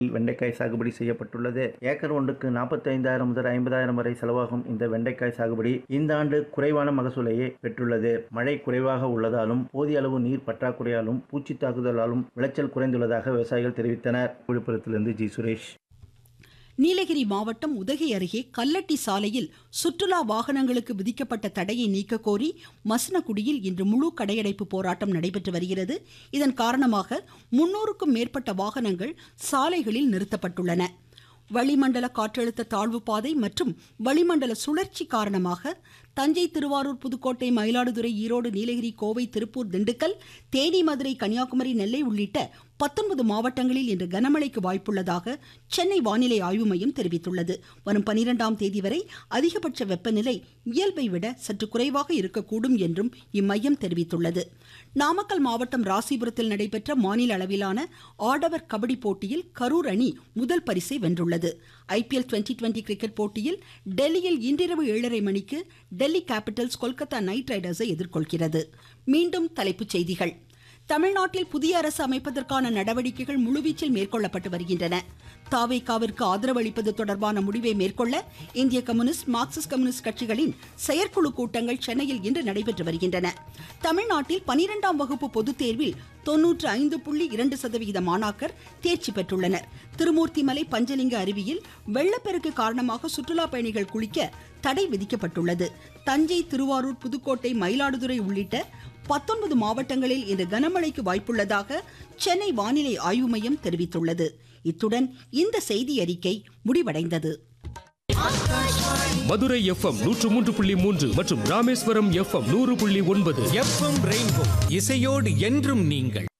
வெண்டைக்காய் சாகுபடி செய்யப்பட்டுள்ளது ஏக்கர் ஒன்றுக்கு நாற்பத்தைந்தாயிரம் முதல் ஐம்பதாயிரம் வரை செலவாகும் இந்த வெண்டைக்காய் சாகுபடி இந்த ஆண்டு குறைவான மகசூலையே பெற்றுள்ளது மழை குறைவாக உள்ளதாலும் போதிய அளவு நீர் பற்றாக்குறையாலும் பூச்சி தாக்குதலாலும் விளைச்சல் குறைந்துள்ளதாக விவசாயிகள் தெரிவித்தனர் விழுப்புரத்திலிருந்து ஜி சுரேஷ் நீலகிரி மாவட்டம் உதகை அருகே கல்லட்டி சாலையில் சுற்றுலா வாகனங்களுக்கு விதிக்கப்பட்ட தடையை நீக்க கோரி மசனகுடியில் இன்று முழு கடையடைப்பு போராட்டம் நடைபெற்று வருகிறது இதன் காரணமாக முன்னூறுக்கும் மேற்பட்ட வாகனங்கள் சாலைகளில் நிறுத்தப்பட்டுள்ளன வளிமண்டல காற்றழுத்த தாழ்வு பாதை மற்றும் வளிமண்டல சுழற்சி காரணமாக தஞ்சை திருவாரூர் புதுக்கோட்டை மயிலாடுதுறை ஈரோடு நீலகிரி கோவை திருப்பூர் திண்டுக்கல் தேனி மதுரை கன்னியாகுமரி நெல்லை உள்ளிட்ட பத்தொன்பது மாவட்டங்களில் இன்று கனமழைக்கு வாய்ப்புள்ளதாக சென்னை வானிலை ஆய்வு மையம் தெரிவித்துள்ளது வரும் பனிரெண்டாம் தேதி வரை அதிகபட்ச வெப்பநிலை இயல்பை விட சற்று குறைவாக இருக்கக்கூடும் என்றும் இம்மையம் தெரிவித்துள்ளது நாமக்கல் மாவட்டம் ராசிபுரத்தில் நடைபெற்ற மாநில அளவிலான ஆடவர் கபடி போட்டியில் கரூர் அணி முதல் பரிசை வென்றுள்ளது ஐபிஎல் டுவெண்டி டுவெண்டி கிரிக்கெட் போட்டியில் டெல்லியில் இன்றிரவு ஏழரை மணிக்கு டெல்லி கேபிட்டல்ஸ் கொல்கத்தா நைட் ரைடர்ஸை எதிர்கொள்கிறது மீண்டும் தலைப்புச் செய்திகள் தமிழ்நாட்டில் புதிய அரசு அமைப்பதற்கான நடவடிக்கைகள் முழுவீச்சில் மேற்கொள்ளப்பட்டு வருகின்றன தாவேகாவிற்கு ஆதரவு அளிப்பது தொடர்பான முடிவை மேற்கொள்ள இந்திய கம்யூனிஸ்ட் மார்க்சிஸ்ட் கம்யூனிஸ்ட் கட்சிகளின் செயற்குழு கூட்டங்கள் சென்னையில் இன்று நடைபெற்று வருகின்றன தமிழ்நாட்டில் பனிரெண்டாம் வகுப்பு பொதுத் தேர்வில் தொன்னூற்று ஐந்து புள்ளி இரண்டு சதவிகித மாணாக்கர் தேர்ச்சி பெற்றுள்ளனர் திருமூர்த்திமலை பஞ்சலிங்க அருவியில் வெள்ளப்பெருக்கு காரணமாக சுற்றுலா பயணிகள் குளிக்க தடை விதிக்கப்பட்டுள்ளது தஞ்சை திருவாரூர் புதுக்கோட்டை மயிலாடுதுறை உள்ளிட்ட பத்தொன்பது மாவட்டங்களில் இன்று கனமழைக்கு வாய்ப்புள்ளதாக சென்னை வானிலை ஆய்வு மையம் தெரிவித்துள்ளது இத்துடன் இந்த செய்தி அறிக்கை முடிவடைந்தது மதுரை எஃப்எம் நூற்று மூன்று புள்ளி மூன்று மற்றும் ராமேஸ்வரம் எஃப்எம் நூறு புள்ளி ஒன்பது எஃப்எம் ரெயின்போ இசையோடு என்றும் நீங்கள்